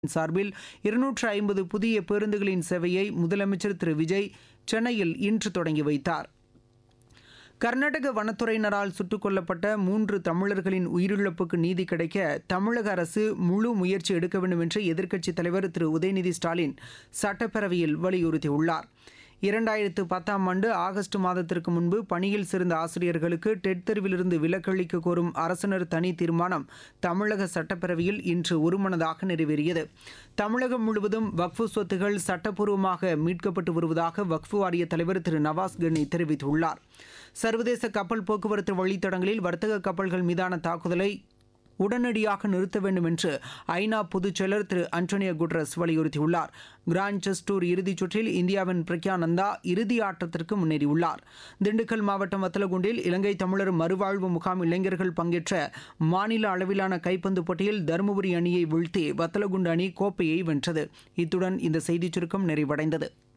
சார்பில் இருநூற்று ஐம்பது புதிய பேருந்துகளின் சேவையை முதலமைச்சர் திரு விஜய் சென்னையில் இன்று தொடங்கி வைத்தார் கர்நாடக வனத்துறையினரால் சுட்டுக் கொல்லப்பட்ட மூன்று தமிழர்களின் உயிரிழப்புக்கு நீதி கிடைக்க தமிழக அரசு முழு முயற்சி எடுக்க வேண்டும் என்று எதிர்க்கட்சித் தலைவர் திரு உதயநிதி ஸ்டாலின் சட்டப்பேரவையில் வலியுறுத்தியுள்ளார் இரண்டாயிரத்து பத்தாம் ஆண்டு ஆகஸ்ட் மாதத்திற்கு முன்பு பணியில் சேர்ந்த ஆசிரியர்களுக்கு டெட் தேர்விலிருந்து விலக்களிக்க கோரும் அரசினர் தனி தீர்மானம் தமிழக சட்டப்பேரவையில் இன்று ஒருமனதாக நிறைவேறியது தமிழகம் முழுவதும் வக்ஃபு சொத்துகள் சட்டப்பூர்வமாக மீட்கப்பட்டு வருவதாக வக்ஃபு வாரிய தலைவர் திரு நவாஸ் கனி தெரிவித்துள்ளார் சர்வதேச கப்பல் போக்குவரத்து வழித்தடங்களில் வர்த்தக கப்பல்கள் மீதான தாக்குதலை உடனடியாக நிறுத்த வேண்டும் என்று ஐநா பொதுச் செயலர் திரு அன்டோனியோ குட்ரஸ் வலியுறுத்தியுள்ளார் கிராண்ட் செஸ் டூர் இறுதிச் சுற்றில் இந்தியாவின் பிரக்யானந்தா இறுதி ஆட்டத்திற்கு முன்னேறியுள்ளார் திண்டுக்கல் மாவட்டம் வத்தலகுண்டில் இலங்கை தமிழர் மறுவாழ்வு முகாம் இளைஞர்கள் பங்கேற்ற மாநில அளவிலான கைப்பந்து போட்டியில் தருமபுரி அணியை வீழ்த்தி வத்தலகுண்டு அணி கோப்பையை வென்றது இத்துடன் இந்த செய்திச் சுருக்கம் நிறைவடைந்தது